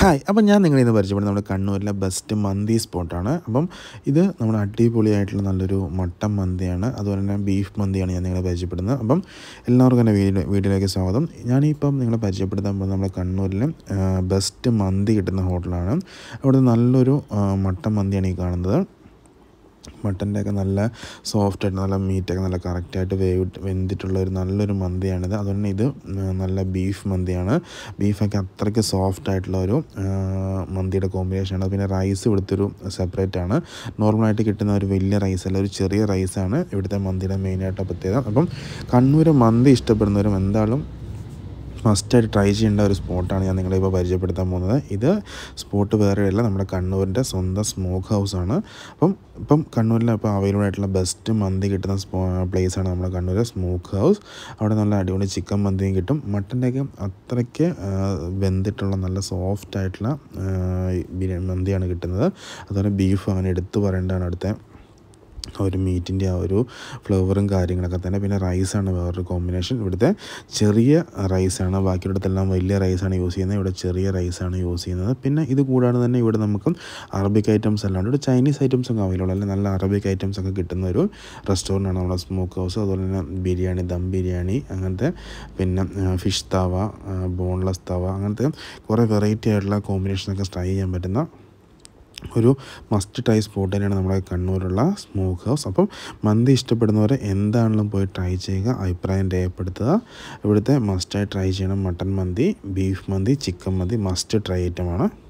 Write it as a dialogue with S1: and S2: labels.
S1: hi അപ്പം ഞാൻ നിങ്ങളെ ഇന്ന് പരിചയപ്പെടുന്നത് നമ്മുടെ കണ്ണൂരിലെ ബെസ്റ്റ് മന്തി സ്പോട്ടാണ് അപ്പം ഇത് നമ്മുടെ അടിപൊളിയായിട്ടുള്ള നല്ലൊരു മട്ടൻ മന്തിയാണ് അതുപോലെ തന്നെ ബീഫ് മന്തിയാണ് ഞാൻ നിങ്ങളെ പരിചയപ്പെടുന്നത് അപ്പം എല്ലാവർക്കും എൻ്റെ വീഡിയോ വീഡിയോയിലേക്ക് സ്വാഗതം ഞാനിപ്പം നിങ്ങളെ പരിചയപ്പെടുത്താൻ പോകുന്നത് നമ്മുടെ കണ്ണൂരിലെ ബെസ്റ്റ് മന്തി കിട്ടുന്ന ഹോട്ടലാണ് അവിടെ നല്ലൊരു ആ, മട്ടൻ മന്തിയാണ് ഈ കാണുന്നത് മട്ടൻ്റെ ഒക്കെ നല്ല സോഫ്റ്റ് ആയിട്ട് നല്ല മീറ്റൊക്കെ നല്ല കറക്റ്റായിട്ട് വേവ് വെന്തിട്ടുള്ള ഒരു നല്ലൊരു മന്തിയാണിത് അതുപോലെ തന്നെ ഇത് ഉം, നല്ല ബീഫ് മന്തിയാണ് ബീഫൊക്കെ അത്രയ്ക്ക് സോഫ്റ്റ് ആയിട്ടുള്ള ഒരു ആ, മന്തിയുടെ കോമ്പിനേഷനാണ് പിന്നെ റൈസ് ഇവിടുത്തെ ഒരു സെപ്പറേറ്റ് ആണ് നോർമലായിട്ട് കിട്ടുന്ന ഒരു വലിയ റൈസ് അല്ല ഒരു ചെറിയ റൈസാണ് ഇവിടുത്തെ മന്തിയുടെ മെയിനായിട്ട് പ്രത്യേകത അപ്പം കണ്ണൂർ മന്തി ഇഷ്ടപ്പെടുന്നവരും എന്തായാലും മസ്റ്റായിട്ട് ട്രൈ ചെയ്യേണ്ട ഒരു സ്പോട്ടാണ് ഞാൻ നിങ്ങളെ ഇപ്പോൾ പരിചയപ്പെടുത്താൻ പോകുന്നത് ഇത് സ്പോട്ട് വേറെയല്ല നമ്മുടെ കണ്ണൂരിൻ്റെ സ്വന്തം സ്മോക്ക് ഹൗസാണ് അപ്പം ഇപ്പം കണ്ണൂരിൽ ഇപ്പോൾ അവൈലബിൾ ആയിട്ടുള്ള ബെസ്റ്റ് മന്തി കിട്ടുന്ന സ്പോ പ്ലേസാണ് നമ്മുടെ കണ്ണൂർ സ്മോക്ക് ഹൗസ് അവിടെ നല്ല അടിപൊളി ചിക്കൻ മന്തിയും കിട്ടും മട്ടൻ്റെയൊക്കെ അത്രയ്ക്ക് ആ, വെന്തിട്ടുള്ള നല്ല സോഫ്റ്റ് ആയിട്ടുള്ള ആ, ബിരിയാണി മന്തിയാണ് കിട്ടുന്നത് അതുപോലെ ബീഫ് അങ്ങനെ എടുത്തു പറയേണ്ടതാണ് അവിടുത്തെ ആ ഒരു മീറ്റിൻ്റെ ആ ഒരു ഫ്ലേവറും കാര്യങ്ങളൊക്കെ തന്നെ പിന്നെ റൈസാണ് വേറൊരു കോമ്പിനേഷൻ ഇവിടുത്തെ ചെറിയ റൈസാണ് ബാക്കിയുള്ളടത്തെല്ലാം വലിയ റൈസാണ് യൂസ് ചെയ്യുന്നത് ഇവിടെ ചെറിയ റൈസാണ് യൂസ് ചെയ്യുന്നത് പിന്നെ ഇത് കൂടാതെ തന്നെ ഇവിടെ നമുക്ക് അറബിക് ഐറ്റംസ് എല്ലാം ഉണ്ട് ഇവിടെ ചൈനീസ് ഐറ്റംസ് ഒക്കെ അവൈലബിൾ അല്ല നല്ല അറബിക് ഐറ്റംസ് ഒക്കെ കിട്ടുന്ന ഒരു റെസ്റ്റോറൻ്റ് ആണ് നമ്മുടെ സ്മോക്ക് ഹൗസ് അതുപോലെ തന്നെ ബിരിയാണി ദം ബിരിയാണി അങ്ങനത്തെ പിന്നെ ഫിഷ് തവ ബോൺലെസ് തവ അങ്ങനത്തെ കുറേ വെറൈറ്റി ആയിട്ടുള്ള കോമ്പിനേഷനൊക്കെ ട്രൈ ചെയ്യാൻ പറ്റുന്ന ഒരു മസ്റ്റ് ട്രൈ സ്പോട്ട് തന്നെയാണ് നമ്മുടെ കണ്ണൂരുള്ള സ്മോക്ക് ഹൗസ് അപ്പം മന്തി ഇഷ്ടപ്പെടുന്നവർ എന്താണെങ്കിലും പോയി ട്രൈ ചെയ്യുക അഭിപ്രായം രേഖപ്പെടുത്തുക ഇവിടുത്തെ മസ്റ്റായി ട്രൈ ചെയ്യണം മട്ടൻ മന്തി ബീഫ് മന്തി ചിക്കൻ മന്തി മസ്റ്റ് ട്രൈ ഐറ്റമാണ്